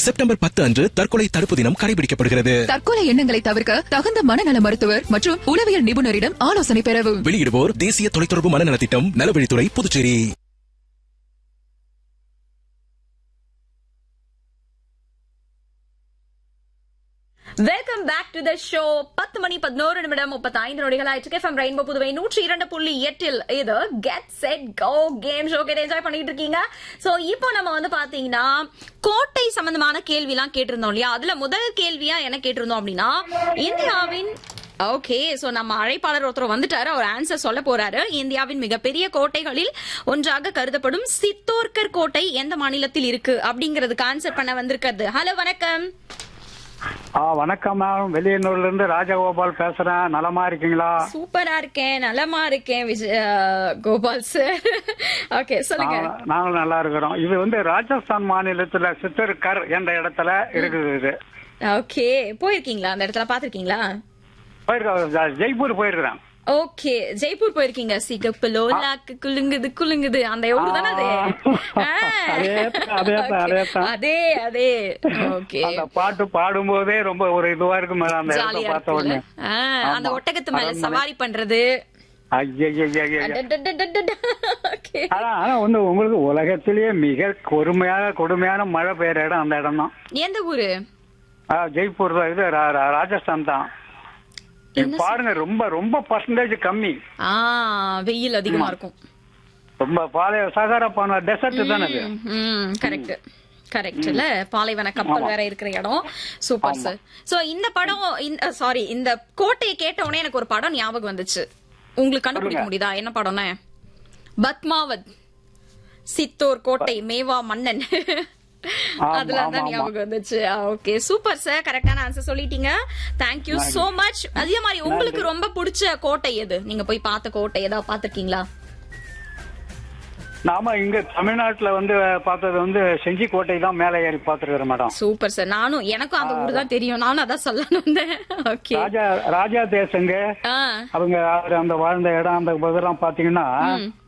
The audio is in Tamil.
செப்டம்பர் பத்து அன்று தற்கொலை தடுப்பு தினம் கடைபிடிக்கப்படுகிறது தற்கொலை எண்ணங்களை தவிர்க்க தகுந்த மனநல மருத்துவர் மற்றும் உளவியல் நிபுணரிடம் ஆலோசனை பெறவும் வெளியிடுவோர் தேசிய தொலைத்தொடர்பு மனநலத் திட்டம் நலவழித்துறை Puducherry welcome back to the show பத்து மணி பதினோரு நிமிடம் முப்பத்தி ஐந்து நொடிகள் ஆயிட்டு எஃப்எம் ரெயின்போ புதுவை நூற்றி இரண்டு புள்ளி எட்டில் இது get set go game show கேட்டு என்ஜாய் பண்ணிட்டு இருக்கீங்க சோ இப்போ நம்ம வந்து பாத்தீங்கன்னா கோட்டை சம்பந்தமான கேள்வி எல்லாம் கேட்டிருந்தோம் இல்லையா அதுல முதல் கேள்வியா என்ன கேட்டிருந்தோம் அப்படின்னா இந்தியாவின் ஓகே சோ நம்ம அழைப்பாளர் ஒருத்தர் வந்துட்டாரு அவர் ஆன்சர் சொல்ல போறாரு இந்தியாவின் மிகப்பெரிய கோட்டைகளில் ஒன்றாக கருதப்படும் சித்தோர்கர் கோட்டை எந்த மாநிலத்தில் இருக்கு அப்படிங்கறதுக்கு ஆன்சர் பண்ண வந்திருக்கிறது ஹலோ வணக்கம் ஆ வணக்கம் மேம் வெளியனூர்ல இருந்து ராஜகோபால் பேசுறேன் நலமா இருக்கீங்களா சூப்பரா இருக்கேன் நலமா இருக்கேன் விஜய் அஹ், கோபால் சார் ஓகே சொல்லுங்க நா- நாங்களும் நல்லா இருக்கிறோம் இது வந்து ராஜஸ்தான் மாநிலத்துல சித்தர்கர் என்ற இடத்துல இருக்குது இது ஓகே போயிருக்கீங்களா அந்த இடத்துல பாத்திருக்கீங்களா போயிருக்கேன் ஜெய்ப்பூர் போயிருக்கிறேன் ஓகே ஜெய்ப்பூர் போயிருக்கீங்க சிகப்பு லோலாக்கு குலுங்குது குலுங்குது அந்த ஊர் தானே அது ஆ. அதேதான், அதேதான், அதேதான். அதே அதே ஓகே அந்த பாட்டு பாடும்போதே ரொம்ப ஒரு இதுவா இருக்கு மேடம் அந்த இடத்த ஜாலியா பார்த்த உடனே இருக்குல்ல ஆ, அந்த ஆமா. ஒட்டகத்து மேல அரண்மனை. சவாரி பண்றது ஐயய்யய்யய்ய. அடடடடடட. ஓகே ஆனா ஆனா வந்து உங்களுக்கு உலகத்திலேயே மிக கொடுமையான கொடுமையான மழை பெய்யற இடம் அந்த இடம் தான் எந்த ஊரு ஜெய்ப்பூர் தான் இது ரா- ரா- ராஜஸ்தான் தான் என்ன பாருங்க ரொம்ப ரொம்ப பர்சன்டேஜ் கம்மி ஆ வெயில் அதிகமா இருக்கும் ரொம்ப பாலைய சகாரா பான டெசர்ட் தானே அது கரெக்ட் கரெக்ட்ல பாலைவன கப்பல் வேற இருக்கிற இடம் சூப்பர் சார் சோ இந்த படம் சாரி இந்த கோட்டையை கேட்ட உடனே எனக்கு ஒரு படம் ஞாபகம் வந்துச்சு உங்களுக்கு கண்டுபிடிக்க முடியுதா என்ன படம்னு பத்மாவத் சித்தோர் கோட்டை மேவா மன்னன் ஆமா, அதுல ஆமா, தான் ஆமா. ஞாபகம் வந்துச்சு ஓகே சூப்பர் சார் கரெக்டான ஆன்சர் சொல்லிட்டீங்க தேங்க்யூ சோ மச் அதே மாதிரி உங்களுக்கு ரொம்ப பிடிச்ச கோட்டை எது நீங்க போய் பார்த்த கோட்டை ஏதாவது பாத்திருக்கீங்களா நாம இங்க தமிழ்நாட்டுல வந்து பார்த்தது வந்து செஞ்சி கோட்டை தான் மேலே ஏறி பார்த்துருக்கிறேன் மேடம் சூப்பர் சார் நானும் எனக்கும் அந்த ஊர் தான் தெரியும் நானும் அதான் சொல்லணும் வந்தேன் ஓகே ராஜா ராஜா தேசங்க ஆ அவங்க அவரு அந்த வாழ்ந்த இடம் அந்த இதெல்லாம் பாத்தீங்கன்னா